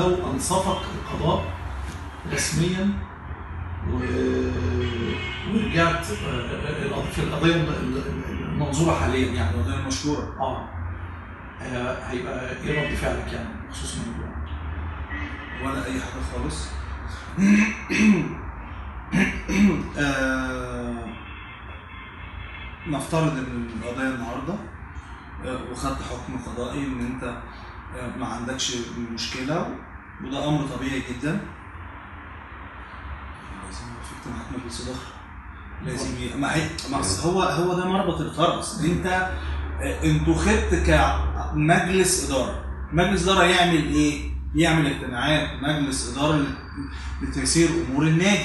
لو انصفك القضاء رسميا و... ورجعت آه، القض- في القضيه الم- المنظوره حاليا يعني القضيه المشهوره اه آه، هيبقى ايه رد فعلك يعني بخصوص الموضوع؟ ولا اي حاجه خالص آه، نفترض ان القضيه النهارده آه، وخدت حكم قضائي ان انت آه، ما عندكش مشكله وده امر طبيعي جدا لازم يبقى في اجتماعات مجلس اداره لازم ي... ما هي ما أصل هو هو ده مربط الفرس انت آه، انتوا خدت كمجلس اداره مجلس اداره يعمل ايه؟ يعمل اجتماعات مجلس اداره لت- لتيسير امور النادي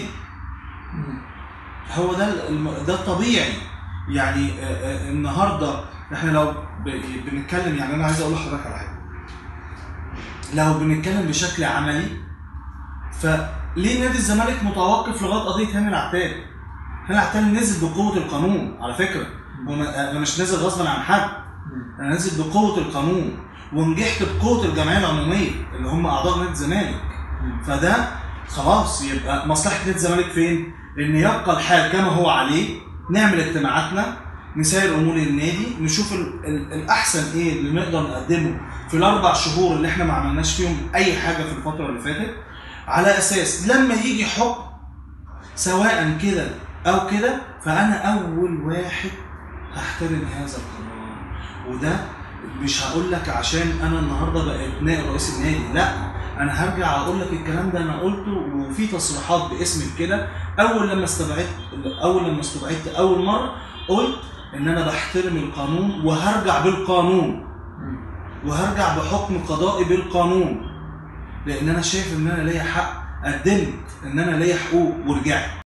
هو ده الم- ده الطبيعي يعني آه، آه، النهارده احنا لو ب- بنتكلم يعني انا عايز اقول لحضرتك على حاجه لو بنتكلم بشكل عملي فليه نادي الزمالك متوقف لغايه قضيه هاني العتال؟ هاني العتال نزل بقوه القانون على فكره هو ما- انا مش نازل غصبا عن حد انا نازل بقوه القانون ونجحت بقوه الجمعيه العموميه اللي هم اعضاء نادي الزمالك فده خلاص يبقى مصلحه نادي الزمالك فين؟ ان يبقى الحال كما هو عليه نعمل اجتماعاتنا نسير امور النادي نشوف ال ال الاحسن ايه اللي نقدر نقدمه في الاربع شهور اللي احنا ما عملناش فيهم اي حاجه في الفتره اللي فاتت على اساس لما يجي حكم سواء كده او كده فانا اول واحد هحترم هذا القرار وده مش هقول لك عشان انا النهارده بقيت نائب رئيس النادي لا انا هرجع اقول لك الكلام ده انا قلته وفي تصريحات باسمك كده اول لما استبعدت اول لما استبعدت اول مره قلت ان انا بحترم القانون وهرجع بالقانون وهرجع بحكم قضائي بالقانون لان انا شايف ان انا ليا حق قدمت ان انا ليا حقوق ورجعت